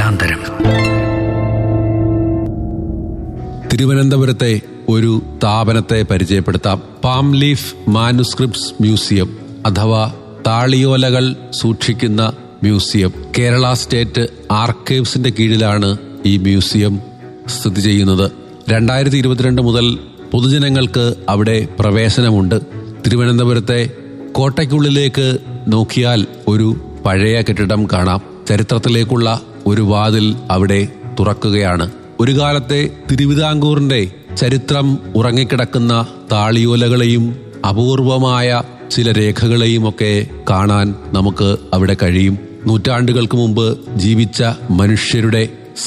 കാലാന്തരം തിരുവനന്തപുരത്തെ ഒരു സ്ഥാപനത്തെ പരിചയപ്പെടുത്താം പാം ലീഫ് മാനുസ്ക്രിപ്റ്റ്സ് മ്യൂസിയം അഥവാ താളിയോലകൾ സൂക്ഷിക്കുന്ന മ്യൂസിയം കേരള സ്റ്റേറ്റ് ആർക്കൈവ്സിന്റെ കീഴിലാണ് ഈ മ്യൂസിയം സ്ഥിതി ചെയ്യുന്നത് രണ്ടായിരത്തി ഇരുപത്തിരണ്ട് മുതൽ പൊതുജനങ്ങൾക്ക് അവിടെ പ്രവേശനമുണ്ട് തിരുവനന്തപുരത്തെ കോട്ടയ്ക്കുള്ളിലേക്ക് നോക്കിയാൽ ഒരു പഴയ കെട്ടിടം കാണാം ചരിത്രത്തിലേക്കുള്ള ഒരു വാതിൽ അവിടെ തുറക്കുകയാണ് ഒരു കാലത്തെ തിരുവിതാംകൂറിന്റെ ചരിത്രം ഉറങ്ങിക്കിടക്കുന്ന താളിയോലകളെയും അപൂർവമായ ചില രേഖകളെയും ഒക്കെ കാണാൻ നമുക്ക് അവിടെ കഴിയും നൂറ്റാണ്ടുകൾക്ക് മുമ്പ് ജീവിച്ച മനുഷ്യരുടെ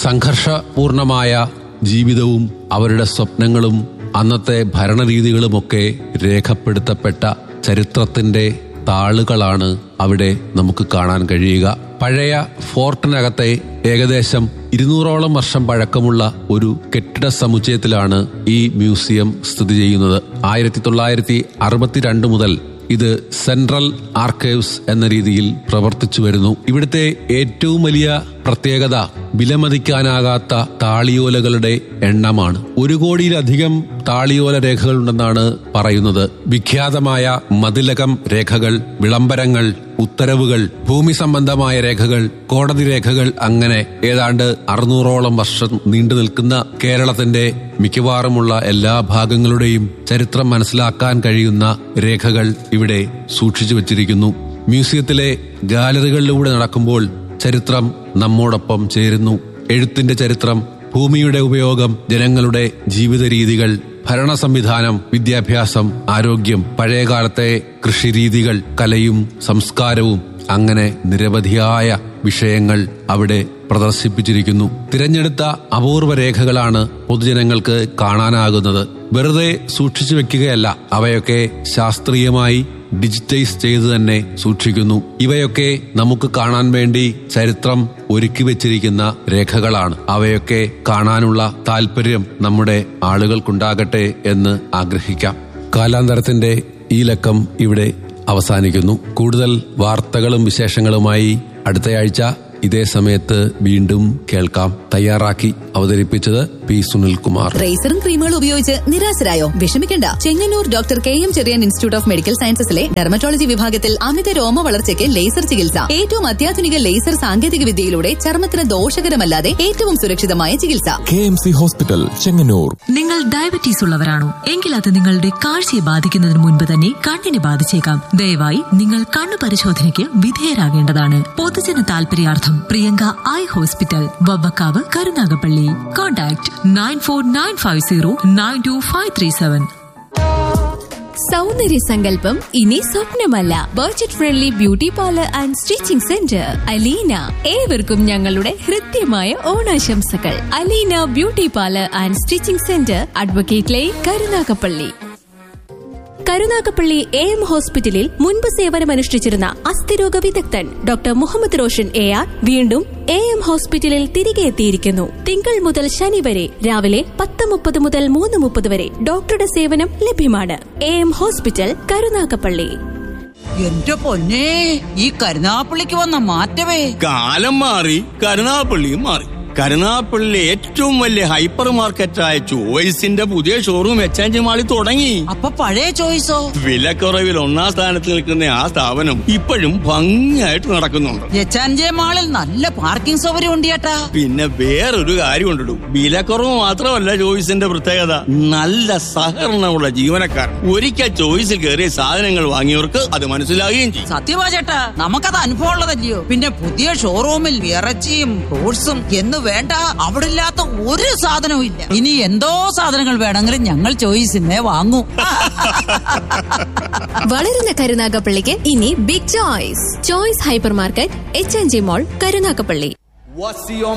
സംഘർഷപൂർണമായ ജീവിതവും അവരുടെ സ്വപ്നങ്ങളും അന്നത്തെ ഭരണരീതികളുമൊക്കെ രേഖപ്പെടുത്തപ്പെട്ട ചരിത്രത്തിന്റെ താളുകളാണ് അവിടെ നമുക്ക് കാണാൻ കഴിയുക പഴയ ഫോർട്ടിനകത്തെ ഏകദേശം ഇരുന്നൂറോളം വർഷം പഴക്കമുള്ള ഒരു കെട്ടിട സമുച്ചയത്തിലാണ് ഈ മ്യൂസിയം സ്ഥിതി ചെയ്യുന്നത് ആയിരത്തി തൊള്ളായിരത്തി അറുപത്തിരണ്ട് മുതൽ ഇത് സെൻട്രൽ ആർക്കൈവ്സ് എന്ന രീതിയിൽ പ്രവർത്തിച്ചു വരുന്നു ഇവിടുത്തെ ഏറ്റവും വലിയ പ്രത്യേകത വിലമതിക്കാനാകാത്ത താളിയോലകളുടെ എണ്ണമാണ് ഒരു കോടിയിലധികം താളിയോല രേഖകളുണ്ടെന്നാണ് പറയുന്നത് വിഖ്യാതമായ മതിലകം രേഖകൾ വിളംബരങ്ങൾ ഉത്തരവുകൾ ഭൂമി സംബന്ധമായ രേഖകൾ കോടതി രേഖകൾ അങ്ങനെ ഏതാണ്ട് അറുന്നൂറോളം വർഷം നീണ്ടു നിൽക്കുന്ന കേരളത്തിന്റെ മിക്കവാറുമുള്ള എല്ലാ ഭാഗങ്ങളുടെയും ചരിത്രം മനസ്സിലാക്കാൻ കഴിയുന്ന രേഖകൾ ഇവിടെ സൂക്ഷിച്ചു വച്ചിരിക്കുന്നു മ്യൂസിയത്തിലെ ഗാലറികളിലൂടെ നടക്കുമ്പോൾ ചരിത്രം നമ്മോടൊപ്പം ചേരുന്നു എഴുത്തിന്റെ ചരിത്രം ഭൂമിയുടെ ഉപയോഗം ജനങ്ങളുടെ ജീവിത രീതികൾ ഭരണ സംവിധാനം വിദ്യാഭ്യാസം ആരോഗ്യം പഴയകാലത്തെ കൃഷിരീതികൾ കലയും സംസ്കാരവും അങ്ങനെ നിരവധിയായ വിഷയങ്ങൾ അവിടെ പ്രദർശിപ്പിച്ചിരിക്കുന്നു തിരഞ്ഞെടുത്ത അപൂർവ രേഖകളാണ് പൊതുജനങ്ങൾക്ക് കാണാനാകുന്നത് വെറുതെ സൂക്ഷിച്ചു വെക്കുകയല്ല അവയൊക്കെ ശാസ്ത്രീയമായി ഡിജിറ്റൈസ് ചെയ്തു തന്നെ സൂക്ഷിക്കുന്നു ഇവയൊക്കെ നമുക്ക് കാണാൻ വേണ്ടി ചരിത്രം ഒരുക്കി വെച്ചിരിക്കുന്ന രേഖകളാണ് അവയൊക്കെ കാണാനുള്ള താല്പര്യം നമ്മുടെ ആളുകൾക്കുണ്ടാകട്ടെ എന്ന് ആഗ്രഹിക്കാം കാലാന്തരത്തിന്റെ ഈ ലക്കം ഇവിടെ അവസാനിക്കുന്നു കൂടുതൽ വാർത്തകളും വിശേഷങ്ങളുമായി അടുത്തയാഴ്ച ഇതേ സമയത്ത് വീണ്ടും കേൾക്കാം തയ്യാറാക്കി അവതരിപ്പിച്ചത് പി സുനിൽകുമാർ റേസറും ക്രീമുകളും ഉപയോഗിച്ച് നിരാശരായോ വിഷമിക്കണ്ട Chengannur doctor K M Cherian institute of medical സയൻസസിലെ ഡെർമറ്റോളജി വിഭാഗത്തിൽ അമിത രോമ വളർച്ചയ്ക്ക് ലേസർ ചികിത്സ ഏറ്റവും അത്യാധുനിക ലേസർ സാങ്കേതിക വിദ്യയിലൂടെ ചർമ്മത്തിന് ദോഷകരമല്ലാതെ ഏറ്റവും സുരക്ഷിതമായ ചികിത്സ K M C hospital Chengannur നിങ്ങൾ ഡയബറ്റീസ് ഉള്ളവരാണോ എങ്കിൽ അത് നിങ്ങളുടെ കാഴ്ചയെ ബാധിക്കുന്നതിന് മുൻപ് തന്നെ കണ്ണിനെ ബാധിച്ചേക്കാം ദയവായി നിങ്ങൾ കണ്ണു പരിശോധനയ്ക്ക് വിധേയരാകേണ്ടതാണ് പൊതുജന താൽപര്യാർത്ഥം Priyanka eye hospital Vavvakkavu Karunagappally contact nine four nine five zero nine two five three seven സൗന്ദര്യ സങ്കല്പം ഇനി സ്വപ്നമല്ല budget friendly beauty parlour and stitching centre Aleena ഏവർക്കും ഞങ്ങളുടെ ഹൃദ്യമായ ഓണാശംസകൾ Aleena beauty parlour and stitching centre advocate line Karunagappally Karunagappally A M ഹോസ്പിറ്റലിൽ മുൻപ് സേവനമനുഷ്ഠിച്ചിരുന്ന അസ്ഥിരോഗ വിദഗ്ധൻ doctor Muhammad Roshan A R വീണ്ടും എ എം ഹോസ്പിറ്റലിൽ തിരികെ എത്തിയിരിക്കുന്നു തിങ്കൾ മുതൽ ശനി വരെ രാവിലെ പത്ത് മുപ്പത് മുതൽ മൂന്ന് മുപ്പത് വരെ ഡോക്ടറുടെ സേവനം ലഭ്യമാണ് എ എം ഹോസ്പിറ്റൽ കരുനാഗപ്പള്ളി എന്റെ പൊന്നെ ഈ കരുനാപ്പള്ളിക്ക് വന്ന മാറ്റമേ കാലം മാറി കരുനാപ്പള്ളിയും മാറി കരുനാപ്പള്ളിയിലെ ഏറ്റവും വലിയ ഹൈപ്പർ മാർക്കറ്റായ ചോയ്സിന്റെ പുതിയ ഷോറൂം എക്സ്ചേഞ്ച് മാളിൽ തുടങ്ങി അപ്പൊ പഴയ ചോയ്സോ വിലക്കുറവിൽ ഒന്നാം സ്ഥാനത്ത് നിൽക്കുന്ന ആ സ്ഥാപനം ഇപ്പോഴും ഭംഗിയായിട്ട് നടക്കുന്നുണ്ട് എച്ചാൻജെ മാളിൽ നല്ല പാർക്കിംഗ് സൗകര്യം ഉണ്ട് ചേട്ടാ പിന്നെ വേറൊരു കാര്യം ഉണ്ടിടും വിലക്കുറവ് മാത്രമല്ല ചോയ്സിന്റെ പ്രത്യേകത നല്ല സഹകരണമുള്ള ജീവനക്കാർ ഒരിക്കൽ ചോയ്സിൽ കയറിയ സാധനങ്ങൾ വാങ്ങിയവർക്ക് അത് മനസ്സിലാകുകയും ചെയ്യും സത്യമാ ചേട്ടാ നമുക്കത് അനുഭവം ഉള്ളതല്ലയോ പിന്നെ പുതിയ ഷോറൂമിൽ ഇറച്ചിയും ഫ്രൂട്ട്സും എന്ന് വേണ്ട അവിടെ ഇല്ലാത്ത ഒരു സാധനവും ഇല്ല ഇനി എന്തോ സാധനങ്ങൾ വേണമെങ്കിലും ഞങ്ങൾ ചോയ്സിന്നെ വാങ്ങൂ വളരുന്ന കരുനാഗപ്പള്ളിക്ക് ഇനി big choice choice hyper market H N G mall Karunagappally